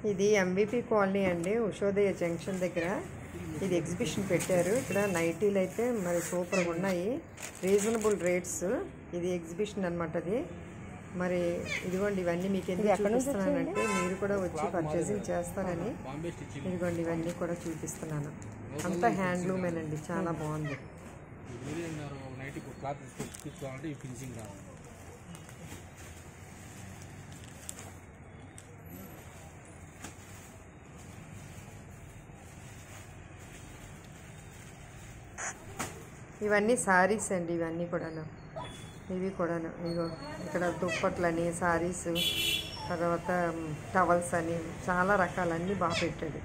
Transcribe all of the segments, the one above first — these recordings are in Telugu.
ఇది ఎంవిపి కాలనీ అండి ఉషోదయ జంక్షన్ దగ్గర ఇది ఎగ్జిబిషన్ పెట్టారు ఇక్కడ నైటీలు అయితే మరి సూపర్గా ఉన్నాయి రీజనబుల్ రేట్స్ ఇది ఎగ్జిబిషన్ అనమాట అది మరి ఇదిగోండి ఇవన్నీ మీకు ఎందుకు చూపిస్తున్నానంటే మీరు కూడా వచ్చి పర్చేసింగ్ చేస్తారని బాంబే స్టిచ్చింగ్ ఇదిగోండి ఇవన్నీ కూడా చూపిస్తున్నాను అంతా హ్యాండ్లూమేనండి చాలా బాగుంది మీరు అన్నారు నైట్ క్లాత్ తీసుకోవాలంటే ఈ ఫినిషింగ్ రావాలి ఇవన్నీ సారీస్ అండి ఇవన్నీ కూడాను ఇవి కూడాను ఇగో ఇక్కడ దుప్పట్లని సారీస్ తర్వాత టవల్స్ అని చాలా రకాలన్నీ బాగా పెట్టాడు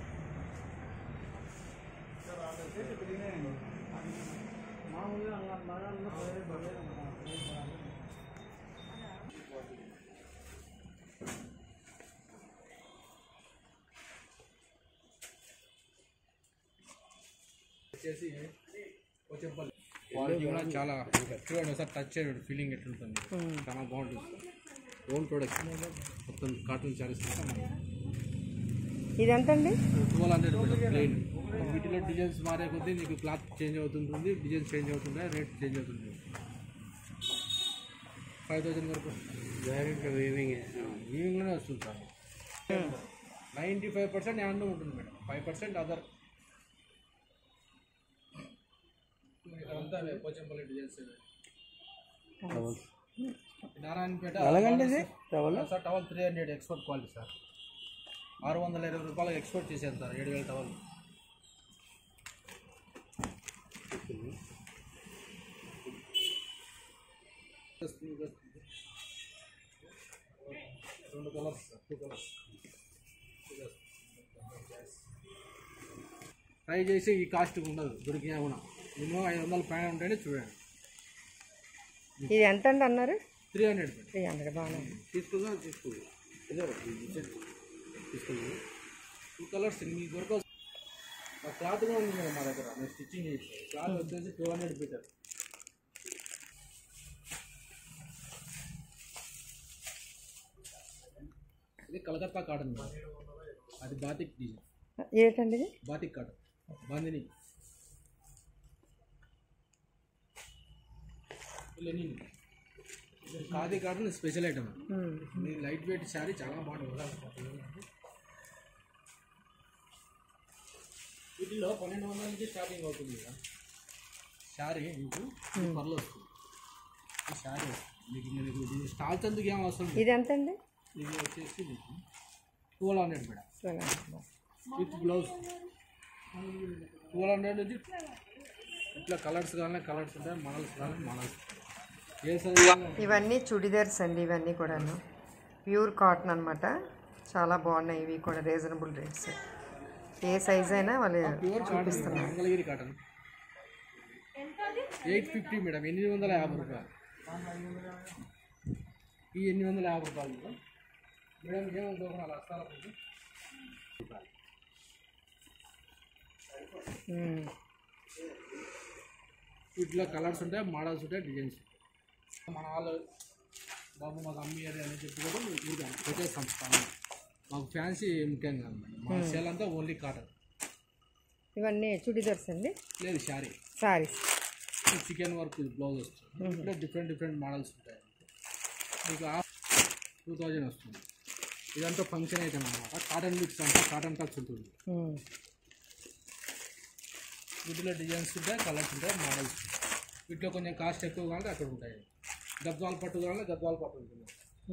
వచ్చేసి పోచంపల్లి క్వాలిటీ కూడా చాలా చూడండి ఒకసారి టచ్ చేయండి ఫీలింగ్ ఎట్లుంటుంది చాలా బాగుంటుంది ఓన్ ప్రొడక్ట్ మొత్తం కాటన్ చారీస్ ఇది ఎంతండి ట్వెల్వ్ హండ్రెడ్ ప్లెయిన్ వీటిలో డిజైన్స్ మారే కొద్దీ నీకు క్లాత్ చేంజ్ అవుతుంటుంది డిజైన్స్ చేంజ్ అవుతుంటాయి రేట్ చేంజ్ అవుతుంది ఫైవ్ థౌసండ్ వరకు డైరెక్ట్ వీవింగ్ వీవింగ్లోనే వస్తుంది sir ninety five percent hand ఉంటుంది మేడం ఫైవ్ పర్సెంట్ అదర్ ఇక్కడంతా అవే Pochampally designs Narayanpet sir towel three hundred export quality sir ఆరు వందల ఇరవై రూపాయలు ఎక్స్పోర్ట్ చేసేది సార్ ఏడు వేల టవల్ రెండు colours sir two colours try చేసి ఈ కాస్ట్ ఉండదు దొరికినా కూడా మినిమం ఐదు వందల పైన ఉంటేనే చూడండి ఇది ఎంత అండి అన్నారు త్రీ హండ్రెడ్ త్రీ హండ్రెడ్ బాగుంది తీసుకుందా తీసుకోదు తీసుకుంది టూ కలర్స్ మీకు దొరకవు మా క్లాత్ కూడా ఉంది మేడం మా దగ్గర మేము స్టిచ్చింగ్ చేసి క్లాత్ వచ్చేసి టూ హండ్రెడ్ మీటర్ ఇది కలకత్తా కాటన్ మేడం అది బాతిక్ డిజైన్ ఏంటండి ఇది batik cotton bandhani linen khadi cotton special item um. మీ లైట్ వెయిట్ శారీ చాలా బాగుంటుంది వీటిలో పన్నెండు వందల నుంచి స్టార్టింగ్ అవుతుంది కదా శారీ మీకు ఈ పర్లు వస్తుంది ఈ శారీ వస్తుంది. మీకు ఇంకా మీకు దీని స్టాల్స్ ఎందుకు ఏం అవసరం లేదు ఇది ఎంత అండి ఇది వచ్చేసి మీకు twelve hundred madam twelve hundred. With blouse twelve hundred నుంచి ఇట్లా కలర్స్ కావాలన్నా కలర్స్ ఉంటాయి మోడల్స్ కావాలన్నా మోడల్స్ ఏ సైజ్ ఇవన్నీ చుడిదార్స్ అండి ఇవన్నీ కూడాను ప్యూర్ కాటన్ అన్నమాట చాలా బాగున్నాయి ఇవి కూడా రీజనబుల్ రేట్స్ ఏ సైజ్ అయినా వాళ్ళు pure cotton Mangalagiri cotton eight fifty madam ఎనిమిది వందల యాభై రూపాయలు ఈ ఎనిమిది వందల యాభై రూపాయలు మేడం మేడం ఏమనుకోకుండా అలా వస్తారా కొంచెం? ఉమ్. వీటిలో కలర్స్ ఉంటాయి మోడల్స్ ఉంటాయి డిజైన్స్ మన వాళ్ళు బాబు మాకు అమ్మియారు అని చెప్పి కూడా ఊరికే పెట్టేస్తాం స్థానం మాకు ఫ్యాన్సీ ముఖ్యం కాదు మేడం మా సేల్ అంతా ఓన్లీ కాటన్ ఇవన్నీ చుడిదార్స్ అండి లేదు శారీ సారీస్ చికెన్ వర్క్ బ్లౌజ్ వస్తుంది ఇక్కడ డిఫరెంట్ డిఫరెంట్ మోడల్స్ ఉంటాయి మీకు టూ థౌజండ్ వస్తుంది ఇదంతా ఫంక్షన్ ఐటమ్ అనమాట కాటన్ మిక్స్ అంతా కాటన్ టచ్ ఉంటుంది వీటిలో డిజైన్స్ ఉంటాయి కలర్స్ ఉంటాయి మోడల్స్ వీటిలో కొంచెం కాస్ట్ ఎక్కువ కావాలంటే అక్కడ ఉంటాయి గద్వాల పట్టు కావాలంటే గద్వాల పట్టు ఉంటుంది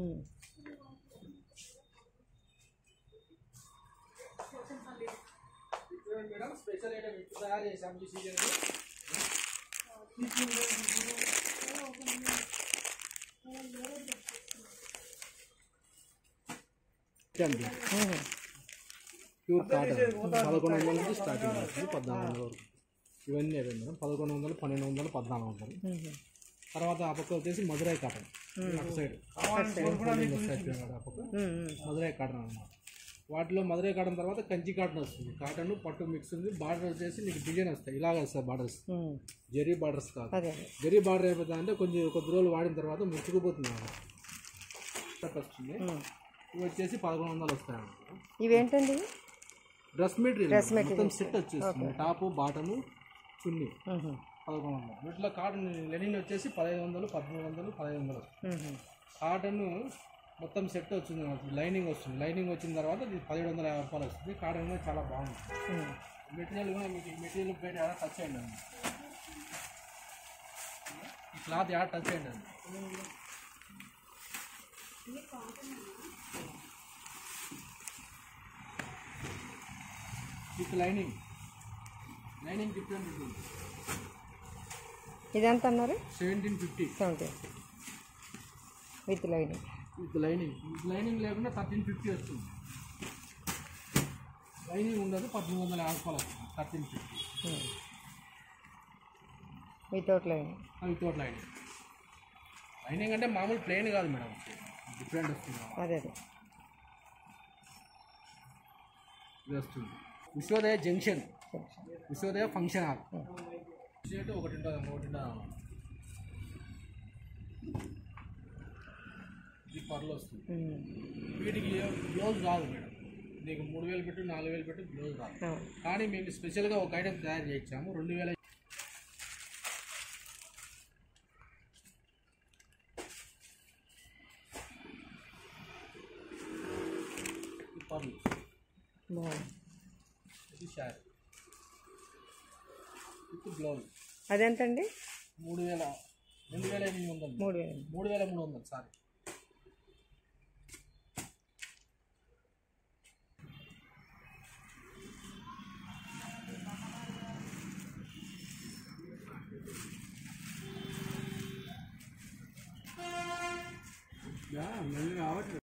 మేడం స్పెషల్ ఐటమ్ ఇప్పుడు తయారు చేసాం ఈ సీజన్ ప్యూర్ కాటన్ పదకొండు వందల నుంచి స్టార్టింగ్ అవుతుంది పద్నాలుగు వందల వరకు ఇవన్నీ అవే మేడం పదకొండు వందలు పన్నెండు వందలు పద్నాలుగు వందలు తర్వాత ఆ పక్క వచ్చేసి మధురై కాటన్ అటు సైడ్ ఆ పక్క మధురై కాటన్ అన్నమాట వాటిలో మధురై కాటన్ తర్వాత కంచి కాటన్ వస్తుంది కాటన్ పట్టు మిక్స్ ఉంది బార్డర్ వచ్చేసి నీకు డిజైన్ వస్తాయి ఇలాగ వస్తాయి బార్డర్స్ జరీ బార్డర్స్ కాదు అదే జరీ బార్డర్ అయిపోతుంది అంటే కొంచెం కొద్ది రోజులు వాడిన తర్వాత ముచ్చుకుపోతుంది అన్నమాట. కట్ వస్తుంది ఇవి వచ్చేసి పదకొండు వందలు వస్తాయి అన్నమాట ఇవేంటండి డ్రెస్ మెటీరియల్ Dress మొత్తం సెట్ వచ్చేస్తుంది టాపు బాటము చున్నీ పదకొండు వందలు వీటిలో కాటన్ లెనిన్ వచ్చేసి పదహైదు వందలు పదమూడు వందలు పదహైదు వందలు కాటన్ మొత్తం సెట్ వచ్చింది మనకి లైనింగ్ వస్తుంది లైనింగ్ వచ్చిన తర్వాత ఇది పదిహేడు వందల యాభై రూపాయలు వస్తుంది కాటన్ కూడా చాలా బాగుంటుంది మెటీరియల్ కూడా మీకు మెటీరియల్ బయట ఎలా టచ్ అయ్యండి అండి ఈ క్లాత్ ఎలా టచ్ అయ్యండి అండి విత్ లైనింగ్ లైనింగ్ డిఫరెంట్ ఉంటుంది ఇదెంత అన్నారు seventeen fifty seventy with lining with lining with lining లేకుండా థర్టీన్ ఫిఫ్టీ వస్తుంది లైనింగ్ ఉండదు పద్దెనిమిది వందల యాభై రూపాయలు వస్తుంది thirteen fifty without lining without lining lining అంటే మామూలు ప్లెయిన్ కాదు మేడం డిఫరెంట్ వస్తుంది అదే అదే ఇది వస్తుంది Vishwodaya junction Vishwodaya function hall shirt ఒకటి ఉంటుంది ఒకటి ఉంటుంది ఇది పర్లు వస్తుంది వీటికి బ్లౌజ్ రాదు మేడం నీకు మూడు వేలు పెట్టి నాలుగు వేలు పెట్టి బ్లౌజ్ రాదు కానీ మేము స్పెషల్గా ఒక ఐటెం తయారు చేయించాము రెండు వేల ఇది పర్లు బాగుంది ఇది శారీ ఇది బ్లౌజ్ అదెంతండి మూడు వేల రెండు వేల ఎనిమిది వందలు మూడు వేలు మూడు వేల మూడు వందలు సారీ మళ్ళీ రావట్లేదు